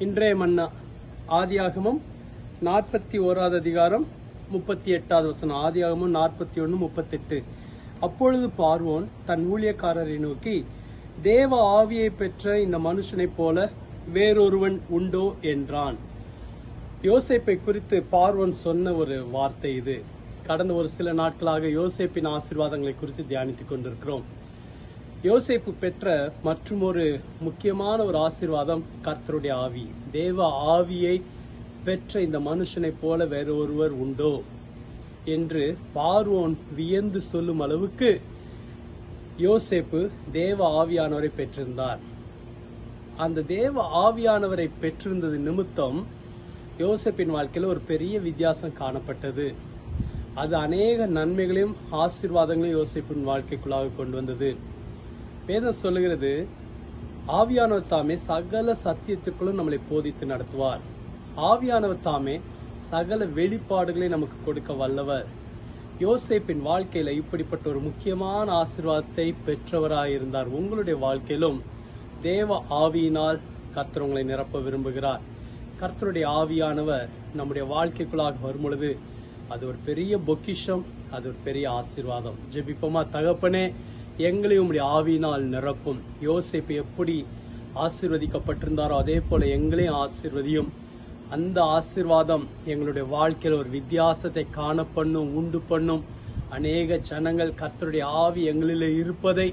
இன்றைய மன்னா ஆதியாகமம் நாற்பத்தி ஓராவது அதிகாரம் முப்பத்தி எட்டாவது வசனம் ஆதியாகமம் நாற்பத்தி ஒன்று முப்பத்தெட்டு அப்பொழுது பார்வோன் தன் ஊழியக்காரரை நோக்கி தேவ ஆவியை பெற்ற இந்த மனுஷனைப் போல வேறொருவன் உண்டோ என்றான் யோசேப்பை குறித்து பார்வன் சொன்ன ஒரு வார்த்தை இது கடந்த ஒரு சில நாட்களாக யோசேப்பின் ஆசீர்வாதங்களை குறித்து தியானித்துக் கொண்டிருக்கிறோம் யோசேப்பு பெற்ற மற்றுமொரு முக்கியமான ஒரு ஆசீர்வாதம் கர்த்தருடைய ஆவி தேவ ஆவியை பெற்ற இந்த மனுஷனைப் போல வேற ஒருவர் உண்டோ என்று பார்வோன் வியந்து சொல்லும் அளவுக்கு யோசேப்பு தேவ ஆவியானவரை பெற்றிருந்தார் அந்த தேவ ஆவியானவரை பெற்றிருந்தது நிமித்தம் யோசேப்பின் வாழ்க்கையில ஒரு பெரிய வித்தியாசம் காணப்பட்டது அது அநேக நன்மைகளையும் ஆசீர்வாதங்களையும் யோசேப்பின் வாழ்க்கைக்குள்ளாக கொண்டு வந்தது வேதம் சொல்லுகிறது ஆவியானவர் தாமே சகல சத்தியத்திற்குள்ளும் நம்மளை போதித்து நடத்துவார் ஆவியானவர் தாமே சகல வெளிப்பாடுகளை நமக்கு கொடுக்க வல்லவர் யோசேப்பின் வாழ்க்கையில இப்படிப்பட்ட ஒரு முக்கியமான ஆசீர்வாதத்தை பெற்றவராயிருந்தார் உங்களுடைய வாழ்க்கையிலும் தேவ ஆவியினால் கர்த்தர் உங்களை நிரப்ப விரும்புகிறார் கர்த்தருடைய ஆவியானவர் நம்முடைய வாழ்க்கைக்குள்ளாக வரும் பொழுது அது ஒரு பெரிய பொக்கிஷம் அது ஒரு பெரிய ஆசீர்வாதம் ஜெபிப்போமா தகப்பனே எங்களையும் உம்முடைய ஆவியினால் நிரப்பும் யோசேப்பு எப்படி ஆசீர்வதிக்கப்பட்டிருந்தாரோ அதே போல எங்களையும் ஆசீர்வதியும் அந்த ஆசீர்வாதம் எங்களுடைய வாழ்க்கையில் ஒரு வித்தியாசத்தை காண பண்ணும் உண்டு பண்ணும் அநேக ஜனங்கள் கர்த்தருடைய ஆவி எங்களில் இருப்பதை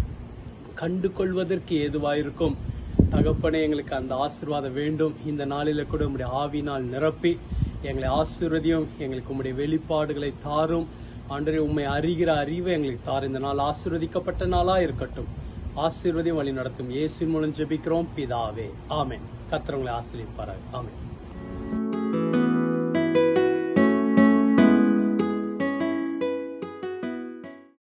கண்டு கொள்வதற்கு ஏதுவாயிருக்கும் தகப்பனே எங்களுக்கு அந்த ஆசீர்வாதம் வேண்டும் இந்த நாளில கூட உம்முடைய ஆவினால் நிரப்பி எங்களை ஆசீர்வதியும் எங்களுக்கு உம்முடைய வெளிப்பாடுகளை தாரும் ஆண்டரை உண்மை அறிகிற அறிவை எங்களுக்கு தாரும் இந்த நாள் ஆசீர்வதிக்கப்பட்ட நாளா இருக்கட்டும் ஆசீர்வதியும் வழி நடத்தும் இயேசுவின் மூலம் ஜெபிக்கிறோம் பிதாவே ஆமென் கர்த்தர் உங்களை ஆசீர்வதிப்பார்கள் ஆமென்